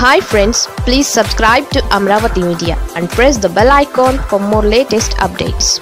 hi friends please subscribe to Amaravati media and press the bell icon for more latest updates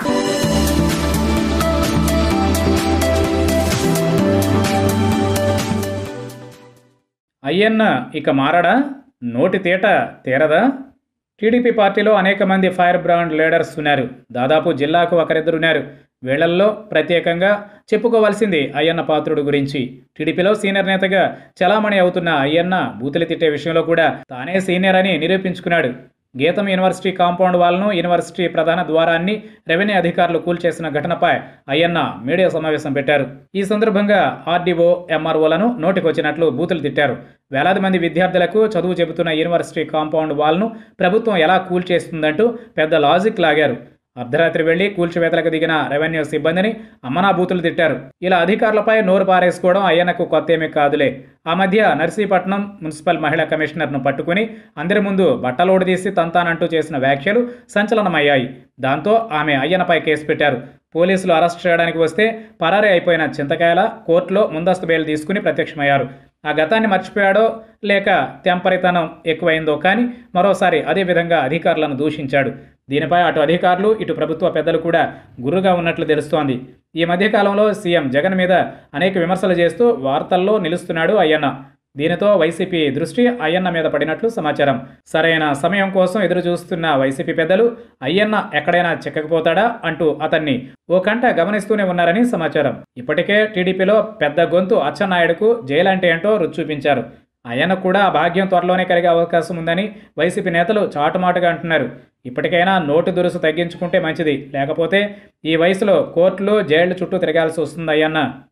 Ayyanna ఇక మారడా నోటి తేట తీరదా TDP పార్టీలో అనేక మంది ఫైర్ బ్రాండ్ లీడర్స్ ఉన్నారు దాదాపు జిల్లాకు ఒకరిద్దరున్నారు వీళ్లల్లో ప్రత్యేకంగా చెప్పుకోవాల్సింది అయ్యన్న పాత్రుడు గురించి టీడీపీలో సీనియర్ నేతగా చలామణి అవుతున్న అయ్యన్న బూతులు తిట్టే విషయంలో కూడా తానే సీనియర్ అని నిరూపించుకున్నాడు గీతం యూనివర్సిటీ కాంపౌండ్ వాల్ను యూనివర్సిటీ ప్రధాన ద్వారాన్ని రెవెన్యూ అధికారులు కూల్చేసిన ఘటనపై అయ్యన్న మీడియా సమావేశం పెట్టారు ఈ సందర్భంగా ఆర్డీఓ ఎంఆర్ఓలను నోటికొచ్చినట్లు బూతులు తిట్టారు వేలాది మంది విద్యార్థులకు చదువు చెబుతున్న యూనివర్సిటీ కాంపౌండ్ వాల్ను ప్రభుత్వం ఎలా కూల్చేస్తుందంటూ పెద్ద లాజిక్ లాగారు అర్ధరాత్రి వెళ్లి కూల్చివేతలకు దిగిన రెవెన్యూ సిబ్బందిని అమ్మనా బూతులు తిట్టారు ఇలా అధికారులపై నోరు పారేసుకోవడం అయ్యన్నకు కొత్త ఏమీ కాదులే ఆ మధ్య నర్సీపట్నం మున్సిపల్ మహిళా కమిషనర్ను పట్టుకుని అందరి ముందు బట్టలోడదీసి తంతానంటూ చేసిన వ్యాఖ్యలు సంచలనమయ్యాయి దాంతో ఆమె అయ్యన్నపై కేసు పెట్టారు పోలీసులు అరెస్ట్ చేయడానికి వస్తే పరారీ అయిపోయిన చింతకాయల కోర్టులో ముందస్తు బెయిల్ తీసుకుని ప్రత్యక్షమయ్యారు ఆ గతాన్ని మర్చిపోయాడో లేక తెంపరితనం ఎక్కువైందో కానీ మరోసారి అదే విధంగా అధికారులను దూషించాడు దీనిపై అటు అధికారులు ఇటు ప్రభుత్వ పెద్దలు కూడా గుర్రుగా ఉన్నట్లు తెలుస్తోంది ఈ మధ్యకాలంలో సీఎం జగన్ మీద అనేక విమర్శలు చేస్తూ వార్తల్లో నిలుస్తున్నాడు అయ్యన్న దీనితో వైసీపీ దృష్టి అయ్యన్న మీద పడినట్లు సమాచారం సరైన సమయం కోసం ఎదురు చూస్తున్న వైసీపీ పెద్దలు అయ్యన్న ఎక్కడైనా చిక్కకపోతాడా అంటూ అతన్ని ఓ కంట గమనిస్తూనే ఉన్నారని సమాచారం ఇప్పటికే టీడీపీలో పెద్ద గొంతు అచ్చెన్నాయుడుకు జైలంటే ఏంటో రుచి చూపించారు ఆయన కూడా ఆ భాగ్యం త్వరలోనే కలిగే అవకాశం ఉందని వైసీపీ నేతలు చాటుమాటుగా అంటున్నారు ఇప్పటికైనా నోటు దురుసు తగ్గించుకుంటే మంచిది లేకపోతే ఈ వయసులో కోర్టులు జైళ్ల చుట్టూ తిరగాల్సి వస్తుంది అయ్యన్న